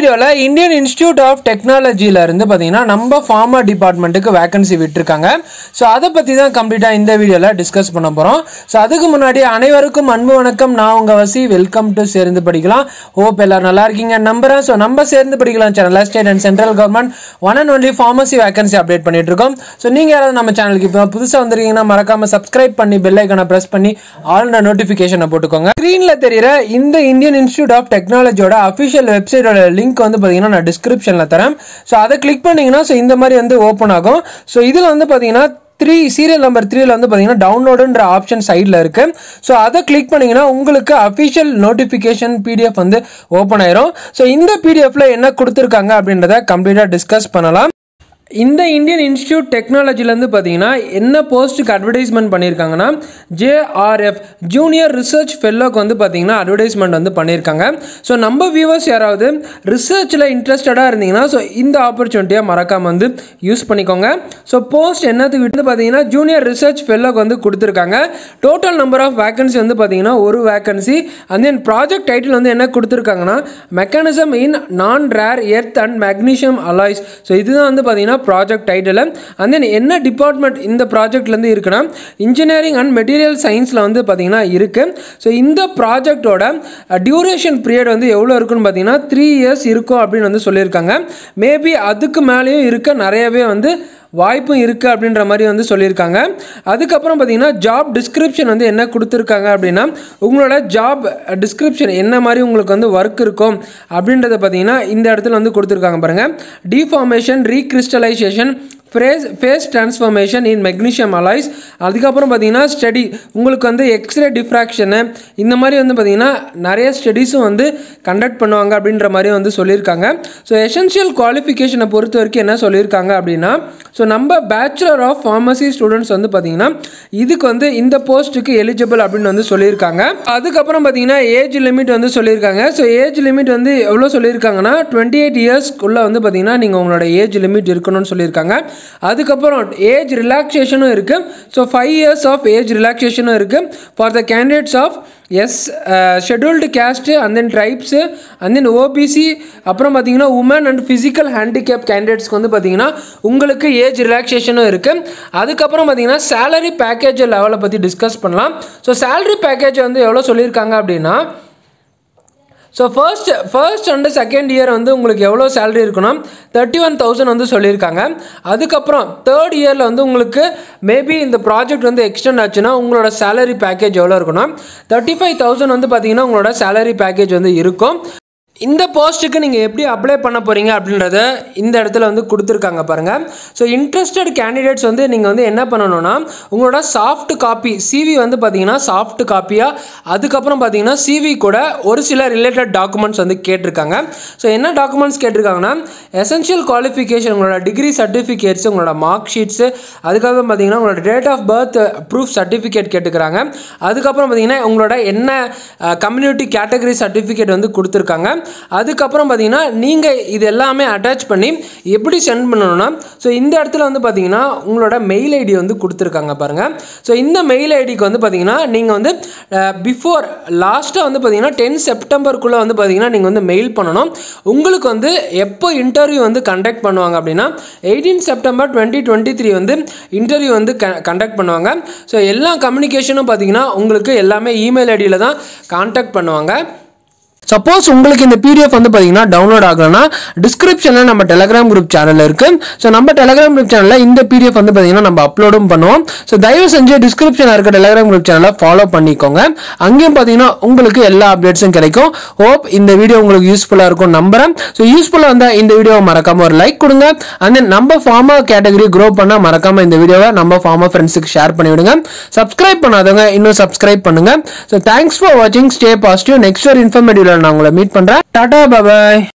வீடியோவில் Indian Institute of டெக்னாலஜியில் இருந்து பார்த்தீங்கன்னா நம்ம ஃபார்மா டிபார்ட்மெண்ட்டுக்கு வேகன்சி விட்டுருக்காங்க ஸோ அதை பற்றி தான் கம்ப்ளீட்டாக இந்த வீடியோவில் டிஸ்கஸ் பண்ண போகிறோம் ஸோ அதுக்கு முன்னாடி அனைவருக்கும் அன்பு வணக்கம் நான் உங்கள் வசி வெல்கம் டு சேர்ந்து படிக்கலாம் ஹோப் எல்லாரும் நல்லா இருக்கீங்க நம்புறேன் ஸோ நம்ம சேர்ந்து படிக்கலாம் channel state and central government one and only pharmacy vacancy update பண்ணிட்டு இருக்கோம் ஸோ நீங்கள் யாராவது நம்ம சேனலுக்கு இப்போ புதுசாக வந்திருக்கீங்கன்னா மறக்காம சப்ஸ்கிரைப் பண்ணி பெல் ஐக்கனை ப்ரெஸ் பண்ணி ஆல் நோட்டிஃபிகேஷனை போட்டுக்கோங்க ஸ்க்ரீனில் தெரியிற இந்த இந்தியன் இன்ஸ்டியூட் ஆஃப் டெக்னாலஜியோட அஃபிஷியல் வெப்சைட்டோட லிங்க் வந்து பார்த்தீங்கன்னா நான் டிஸ்கிரிப்ஷனில் தரேன் ஸோ அதை கிளிக் பண்ணீங்கன்னா ஸோ இந்த மாதிரி வந்து ஓப்பன் ஆகும் ஸோ இதில் வந்து பார்த்தீங்கன்னா த்ரீ சீரியல் நம்பர் த்ரீல வந்து பார்த்தீங்கன்னா டவுன்லோடுன்ற ஆப்ஷன் சைடில் இருக்கு ஸோ அதை கிளிக் பண்ணீங்கன்னா உங்களுக்கு அஃபிஷியல் நோட்டிஃபிகேஷன் பிடிஎஃப் வந்து ஓப்பன் ஆயிரும் ஸோ இந்த பிடிஎஃப்ல என்ன கொடுத்துருக்காங்க அப்படின்றத கம்ப்ளீட்டாக டிஸ்கஸ் பண்ணலாம் இந்த இந்தியன் இன்ஸ்டியூட் டெக்னாலஜிலேருந்து பார்த்தீங்கன்னா என்ன போஸ்ட்டுக்கு அட்வர்டைஸ்மெண்ட் பண்ணியிருக்காங்கன்னா ஜேஆர்எஃப் ஜூனியர் ரிசர்ச் ஃபெல்லோக்கு வந்து பார்த்தீங்கன்னா அட்வர்டைஸ்மெண்ட் வந்து பண்ணியிருக்காங்க ஸோ நம்ம வியூவர்ஸ் யாராவது ரிசர்ச்சில் இன்ட்ரெஸ்டடாக இருந்தீங்கன்னா ஸோ இந்த ஆப்பர்ச்சுனிட்டியை மறக்காமல் வந்து யூஸ் பண்ணிக்கோங்க ஸோ போஸ்ட் என்னத்துக்கு வந்து பார்த்தீங்கன்னா ஜூனியர் ரிசர்ச் ஃபெல்லோக்கு வந்து கொடுத்துருக்காங்க டோட்டல் நம்பர் ஆஃப் வேகன்சி வந்து பார்த்தீங்கன்னா ஒரு vacancy and then project title வந்து என்ன கொடுத்துருக்காங்கன்னா mechanism in non rare earth and magnesium alloys so இதுதான் வந்து பார்த்தீங்கன்னா ப்ராஜெக்ட் டைட்டில் அண்ட் தென் என்ன டிபார்ட்மெண்ட் இந்த ப்ராஜெக்ட்லேருந்து இருக்குன்னா இன்ஜினியரிங் அண்ட் மெட்டீரியல் சயின்ஸில் வந்து பார்த்தீங்கன்னா இருக்குது ஸோ இந்த ப்ராஜெக்டோட டியூரேஷன் பீரியட் வந்து எவ்வளோ இருக்குன்னு பார்த்தீங்கன்னா த்ரீ இயர்ஸ் இருக்கும் அப்படின்னு வந்து சொல்லியிருக்காங்க மேபி அதுக்கு மேலேயும் இருக்க நிறையவே வந்து வாய்ப்பும் இருக்குது அப்படின்ற மாதிரி வந்து சொல்லியிருக்காங்க அதுக்கப்புறம் பார்த்தீங்கன்னா ஜாப் டிஸ்கிரிப்ஷன் வந்து என்ன கொடுத்துருக்காங்க அப்படின்னா உங்களோட ஜாப் டிஸ்கிரிப்ஷன் என்ன மாதிரி உங்களுக்கு வந்து ஒர்க் இருக்கும் அப்படின்றத பார்த்தீங்கன்னா இந்த இடத்துல வந்து கொடுத்துருக்காங்க பாருங்கள் deformation recrystallization phase phase transformation in magnesium alloys அதுக்கப்புறம் பார்த்தீங்கன்னா ஸ்டடி உங்களுக்கு வந்து எக்ஸ்ரே டிஃப்ராக்ஷனு இந்த மாதிரி வந்து பார்த்தீங்கன்னா நிறைய ஸ்டடீஸும் வந்து கண்டக்ட் பண்ணுவாங்க அப்படின்ற மாதிரி வந்து சொல்லியிருக்காங்க ஸோ எசென்ஷியல் குவாலிஃபிகேஷனை பொறுத்த வரைக்கும் என்ன சொல்லியிருக்காங்க அப்படின்னா ஸோ நம்ம பேச்சுலர் ஆஃப் ஃபார்மசி ஸ்டூடெண்ட்ஸ் வந்து பார்த்தீங்கன்னா இதுக்கு வந்து இந்த போஸ்ட்டுக்கு எலிஜிபிள் அப்படின்னு வந்து சொல்லியிருக்காங்க அதுக்கப்புறம் பார்த்தீங்கன்னா ஏஜ் லிமிட் வந்து சொல்லியிருக்காங்க ஸோ ஏஜ் லிமிட் வந்து எவ்வளோ சொல்லியிருக்காங்கன்னா டுவெண்ட்டி எயிட் இயர்ஸ்க்குள்ளே வந்து பார்த்தீங்கன்னா நீங்கள் உங்களோட ஏஜ் லிமிட் இருக்கணும்னு சொல்லியிருக்காங்க அதுக்கப்புறம் ஏஜ் ரிலாக்ஸேஷனும் இருக்குது so five years of age ரிலாக்ஸேஷனும் இருக்குது for the candidates of S scheduled caste and then tribes and then OBC அப்புறம் பார்த்தீங்கன்னா உமன் அண்ட் ஃபிசிக்கல் ஹேண்டிகேப் கேண்டிடேட்ஸ்க்கு வந்து பார்த்தீங்கன்னா உங்களுக்கு ஏஜ் ரிலாக்ஸேஷனும் இருக்குது அதுக்கப்புறம் பார்த்தீங்கன்னா சேலரி பேக்கேஜ் லெவலை பற்றி டிஸ்கஸ் பண்ணலாம் ஸோ சேலரி பேக்கேஜ் வந்து எவ்வளோ சொல்லியிருக்காங்க அப்படின்னா so first first and second year வந்து உங்களுக்கு எவ்வளோ சேலரி இருக்குன்னா தேர்ட்டி ஒன் தௌசண்ட் வந்து சொல்லியிருக்காங்க அதுக்கப்புறம் தேர்ட் இயரில் வந்து உங்களுக்கு மேபி இந்த ப்ராஜெக்ட் வந்து எக்ஸ்டெண்ட் ஆச்சுன்னா உங்களோட சேலரி பேக்கேஜ் எவ்வளோ இருக்குன்னா தேர்ட்டி ஃபைவ் தௌசண்ட் வந்து பார்த்தீங்கன்னா உங்களோட சேலரி பேக்கேஜ் வந்து இருக்கும் இந்த போஸ்ட்டுக்கு நீங்கள் எப்படி அப்ளை பண்ண போகிறீங்க அப்படின்றத இந்த இடத்துல வந்து கொடுத்துருக்காங்க பாருங்கள் ஸோ இன்ட்ரெஸ்டட் கேண்டிடேட்ஸ் வந்து நீங்கள் வந்து என்ன பண்ணணும்னா உங்களோட சாஃப்ட் காப்பி சிவி வந்து பார்த்தீங்கன்னா சாஃப்ட் காப்பியாக அதுக்கப்புறம் பார்த்தீங்கன்னா சிவி கூட ஒரு சில ரிலேட்டட் டாக்குமெண்ட்ஸ் வந்து கேட்டிருக்காங்க ஸோ என்ன டாக்குமெண்ட்ஸ் கேட்டிருக்காங்கன்னா எசென்ஷியல் குவாலிஃபிகேஷன் உங்களோட டிகிரி சர்டிஃபிகேட்ஸ் உங்களோட மார்க் ஷீட்ஸு அதுக்கப்புறம் பார்த்தீங்கன்னா உங்களோட date of birth proof certificate கேட்டுக்கிறாங்க அதுக்கப்புறம் பார்த்தீங்கன்னா உங்களோட என்ன கம்யூனிட்டி கேட்டகரி சர்டிஃபிகேட் வந்து கொடுத்துருக்காங்க அதுக்கப்புறம் பார்த்தீங்கன்னா நீங்கள் இது எல்லாமே அட்டாச் பண்ணி எப்படி சென்ட் பண்ணணும்னா ஸோ இந்த இடத்துல வந்து பார்த்தீங்கன்னா உங்களோட மெயில் ஐடி வந்து கொடுத்துருக்காங்க பாருங்கள் ஸோ இந்த மெயில் ஐடிக்கு வந்து பார்த்தீங்கன்னா நீங்கள் வந்து பிஃபோர் லாஸ்ட்டாக வந்து பார்த்தீங்கன்னா டென் செப்டம்பருக்குள்ளே வந்து பார்த்தீங்கன்னா நீங்கள் வந்து மெயில் பண்ணணும் உங்களுக்கு வந்து எப்போ இன்டர்வியூ வந்து கண்டக்ட் பண்ணுவாங்க அப்படின்னா eighteen September twenty twenty three வந்து இன்டர்வியூ வந்து கண்டக்ட் பண்ணுவாங்க ஸோ எல்லா கம்யூனிகேஷனும் பார்த்தீங்கன்னா உங்களுக்கு எல்லாமே இமெயில் ஐடியில் தான் கான்டாக்ட் பண்ணுவாங்க சப்போஸ் உங்களுக்கு இந்த பிடிஎஃப் வந்து பார்த்தீங்கன்னா டவுன்லோட் ஆகலைன்னா டிஸ்கிரிப்ஷனில் நம்ம டெலகிராம் குரூப் சேனல் இருக்கு ஸோ நம்ம டெலகிராம் குரூப் சேனலில் இந்த பிடிஎஃப் வந்து பார்த்தீங்கன்னா நம்ம அப்லோடும் பண்ணுவோம் ஸோ தயவு செஞ்சு டிஸ்கிரிப்ஷனில் இருக்க டெலகிராம் குரூப் சேனலை ஃபாலோ பண்ணிக்கோங்க அங்கேயும் பார்த்தீங்கன்னா உங்களுக்கு எல்லா அப்டேட்ஸும் கிடைக்கும் ஹோப் இந்த வீடியோ உங்களுக்கு யூஸ்ஃபுல்லாக இருக்கும் நம்புறேன் ஸோ யூஸ்ஃபுல்லாக இருந்தால் இந்த வீடியோவை மறக்காம ஒரு லைக் கொடுங்க அண்ட் தென் நம்ம ஃபார்மர் கேட்டகரி க்ரோ பண்ண மறக்காம இந்த வீடியோவை நம்ம ஃபார்மர் ஃப்ரெண்ட்ஸுக்கு ஷேர் பண்ணி விடுங்க சப்ஸ்கிரைப் பண்ணாதவங்க இன்னும் சப்ஸ்கிரைப் பண்ணுங்க ஸோ தேங்க்ஸ் ஃபார் வாட்சிங் ஸ்டே பாசிட்டிவ் நெக்ஸ்ட் ஒரு இன்ஃபர்மேட்டிவ்ல நான் உங்களை மீட் பண்றேன் டாடா பாய்